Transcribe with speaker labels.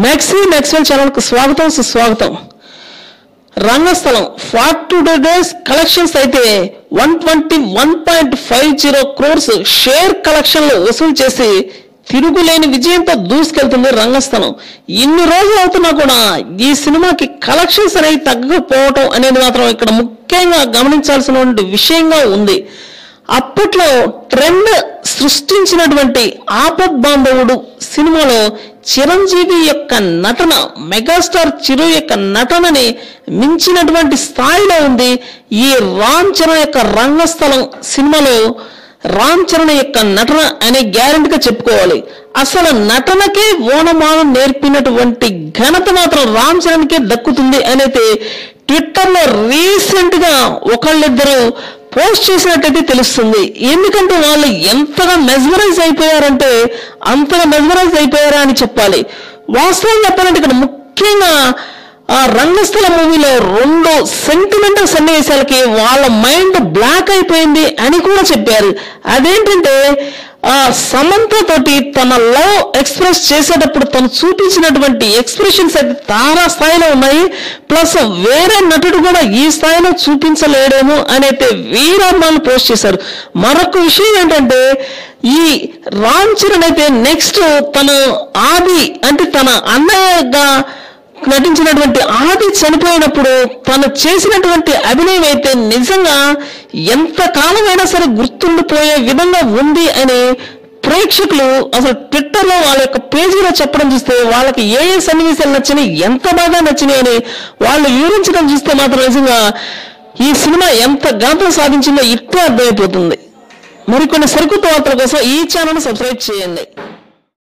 Speaker 1: maxi Maxwell ఛానల్కు స్వాగతం సుస్వాగతం Rangasthalam forty two days collections అయితే one twenty one point five zero crores share కలెక్షన్లు వసూలు చేసి తిరుగులేని విజయంతో దూసుకెళ్తుంది రంగస్థలం ఇన్ని రోజులు అవుతున్నా కూడా ఈ సినిమాకి కలెక్షన్స్ అనేవి తగ్గకపోవటం అనేది మాత్రం ఇక్కడ ముఖ్యంగా గమనించాల్సినటువంటి విషయంగా ఉంది అప్పట్లో ట్రెండ్ సృష్టించినటువంటి ఆపద్ బాంధవుడు సినిమాలో చిరంజీవి యొక్క నటన మెగాస్టార్ చిరు యొక్క నటనని మించినటువంటి స్థాయిలో ఉంది ఈ రామ్ చరణ్ యొక్క రంగస్థలం సినిమాలో రామ్ చరణ్ యొక్క నటన అనే గ్యారెంటీగా చెప్పుకోవాలి అసలు నటనకే ఓనమానం నేర్పినటువంటి ఘనత మాత్రం రామ్ చరణ్కే దక్కుతుంది అనేది ట్విట్టర్లో రీసెంట్ గా ఒకళ్ళిద్దరు పోస్ట్ చేసినట్టయితే తెలుస్తుంది ఎందుకంటే వాళ్ళు ఎంతగా మెజరైజ్ అయిపోయారంటే అంతగా మెజరైజ్ అయిపోయారా అని చెప్పాలి వాస్తవం చెప్పాలంటే ఇక్కడ ముఖ్యంగా ఆ రంగస్థల మూవీలో రెండు సెంటిమెంటల్ సన్నివేశాలకి వాళ్ళ మైండ్ బ్లాక్ అయిపోయింది అని కూడా చెప్పారు అదేంటంటే ఆ సమంత తోటి తన లవ్ ఎక్స్ప్రెస్ చేసేటప్పుడు తను చూపించినటువంటి ఎక్స్ప్రెషన్స్ అయితే తారా స్థాయిలో ఉన్నాయి ప్లస్ వేరే నటుడు కూడా ఈ స్థాయిలో చూపించలేడేమో అని అయితే వీరాభిమానులు పోస్ట్ చేశారు మరొక విషయం ఏంటంటే ఈ రామ్ చరణ్ అయితే నెక్స్ట్ తను ఆది అంటే తన అన్నయ్యగా నటించినటువంటి ఆది చనిపోయినప్పుడు తను చేసినటువంటి అభినయం అయితే నిజంగా ఎంత కాలమైనా సరే గుర్తుండిపోయే విధంగా ఉంది అని ప్రేక్షకులు అసలు ట్విట్టర్ లో వాళ్ళ యొక్క పేజీలో చెప్పడం చూస్తే వాళ్ళకి ఏ ఏ సన్నివేశాలు నచ్చినాయి ఎంత బాగా నచ్చినాయి అని వాళ్ళు వివరించడం చూస్తే మాత్రం నిజంగా ఈ సినిమా ఎంత ఘనత సాధించిందో ఇప్పుడే అర్థమైపోతుంది మరికొన్ని సరికొత్త వార్తల కోసం ఈ ఛానల్ సబ్స్క్రైబ్ చేయండి